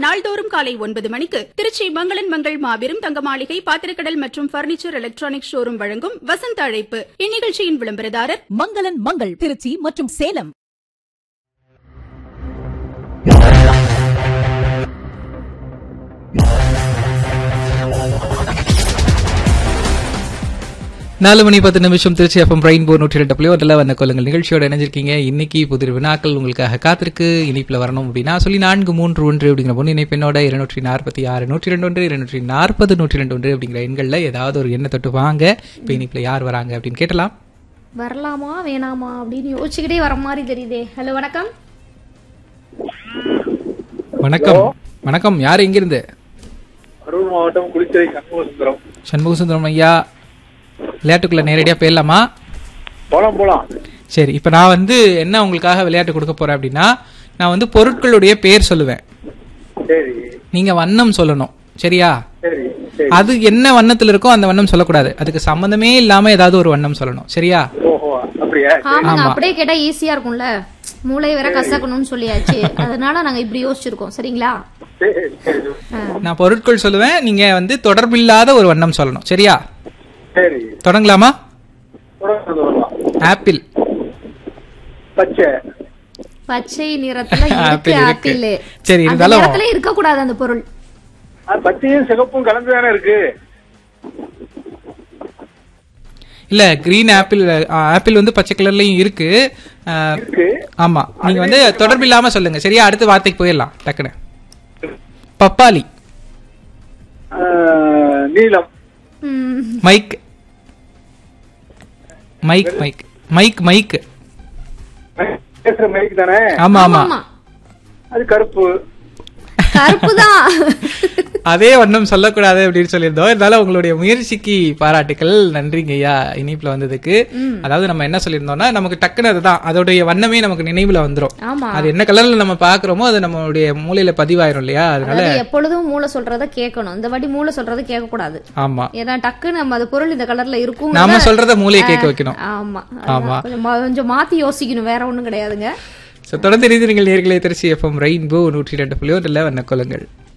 நாள்தோறும் காலை ஒன்பது மணிக்கு திருச்சி மங்களன் மங்கள் மாபெரும் தங்க மாளிகை பாத்திரக்கடல் மற்றும் பர்னிச்சர் எலக்ட்ரானிக் ஷோரூம் வழங்கும் வசந்த அழைப்பு இந்நிகழ்ச்சியின் விளம்பரதாரர் மங்களன் மங்கள் திருச்சி மற்றும் சேலம் நாலு மணி பத்து நிமிஷம் திருச்சி எஃப்எம் ரெயின்போ நூற்றி ரெண்டு புள்ளி ஒன்றில் வந்த கொள்ளுங்கள் நிகழ்ச்சியோட இணைஞ்சிருக்கீங்க இன்னைக்கு புதிர் வினாக்கள் உங்களுக்காக காத்திருக்கு இனிப்பில் வரணும் அப்படின்னா சொல்லி நான்கு மூன்று ஒன்று அப்படிங்கிற பொண்ணு இணைப்பெண்ணோட இருநூற்றி நாற்பத்தி ஆறு நூற்றி ரெண்டு ஒன்று இருநூற்றி நாற்பது நூற்றி ரெண்டு ஒன்று அப்படிங்கிற எண்களில் ஏதாவது ஒரு எண்ணை தொட்டு வாங்க இப்போ இனிப்பில் யார் வராங்க அப்படின்னு கேட்டலாம் வரலாமா வேணாமா அப்படின்னு யோசிச்சுக்கிட்டே வர மாதிரி தெரியுதே ஹலோ வணக்கம் வணக்கம் வணக்கம் யார் எங்கிருந்து கரூர் மாவட்டம் குளித்துறை கனகசுந்தரம் சண்முக சுந்தரம் ஐயா விளையாட்டுக்குள்ள நேரடியாக போயிடலாமா போலாம் போலாம் சரி இப்போ நான் வந்து என்ன உங்களுக்காக விளையாட்டு கொடுக்க போறேன் அப்படின்னா நான் வந்து பொருட்களுடைய பேர் சொல்லுவேன் சரி நீங்க வண்ணம் சொல்லணும் சரியா சரி சரி அது என்ன வண்ணத்துல இருக்கோ அந்த வண்ணம் சொல்லக்கூடாது அதுக்கு சம்பந்தமே இல்லாம ஏதாவது ஒரு வண்ணம் சொல்லணும் சரியா ஓஹோ அப்படியா ஆமாங்க ஆமா. அப்படியே கேட்டா ஈஸியா இருக்கும்ல மூளை வேற கசக்கணும்னு சொல்லியாச்சு அதனால நாங்க இப்படி யோசிச்சிருக்கோம் சரிங்களா சரி சரி ஆ. நான் பொருட்கள் சொல்லுவேன் நீங்க வந்து தொடர்பில்லாத ஒரு வண்ணம் சொல்லணும் சரியா சரி தொடங்கலாமா தொடர்ந்து வரலாம் ஆப்பிள் பச்சை பச்சை நிறத்துல ஆப்பிள் இருக்கு இருக்கு. ஆப்பிள் சரி, அந்த இருந்தாலும் நிறத்துல இருக்க கூடாது அந்த பொருள் அது பச்சையும் சிகப்பும் கலந்து தானே இருக்கு இல்ல கிரீன் ஆப்பிள் ஆப்பிள் வந்து பச்சை கலர்லயும் இருக்கு ஆ, இருக்கு ஆமா நீங்க வந்து தொடர்பில்லாம சொல்லுங்க சரியா அடுத்த வார்த்தைக்கு போயிடலாம் டக்குன்னு பப்பாளி ஆஹ், நீலம் ம், mic mic mic mic mic பேசுற மைக் தானே ஆமா ஆமா ஆமா அது கருப்பு கருப்பு தான் அதே வண்ணம் சொல்லக்கூடாது அப்படின்னு சொல்லியிருந்தோம் இருந்தாலும் உங்களுடைய முயற்சிக்கு பாராட்டுக்கள் நன்றிங்க ஐயா இனிப்புல வந்ததுக்கு அதாவது நம்ம என்ன சொல்லியிருந்தோம்னா நமக்கு டக்குன்னு அதுதான் அதோடைய வண்ணமே நமக்கு நினைவுல வந்துரும் ஆமா அது என்ன கலர்ல நம்ம பாக்குறோமோ அது நம்மளுடைய மூளையில பதிவாயிரும் இல்லையா அதனால அதாவது எப்பொழுதும் மூளை சொல்றத கேட்கணும் இந்த வாட்டி மூளை சொல்றத கேட்க கூடாது ஆமா ஏன்னா டக்கு நம்ம அது பொருள் இந்த கலர்ல இருக்கும் நாம சொல்றத மூளையை கேட்க வைக்கணும் ஆமா ஆமா. அதான் கொஞ்சம் மா- கொஞ்சம் மாத்தி யோசிக்கணும் வேற ஒண்ணும் கிடையாதுங்க So, தொடர்ந்து இணைந்து நீங்கள் நேர்களை திருச்சி எஃப்எம் ரெயின்போ நூற்றி ரெண்டு புள்ளி ஒன்றில் வண்ண கொள்ளுங்கள்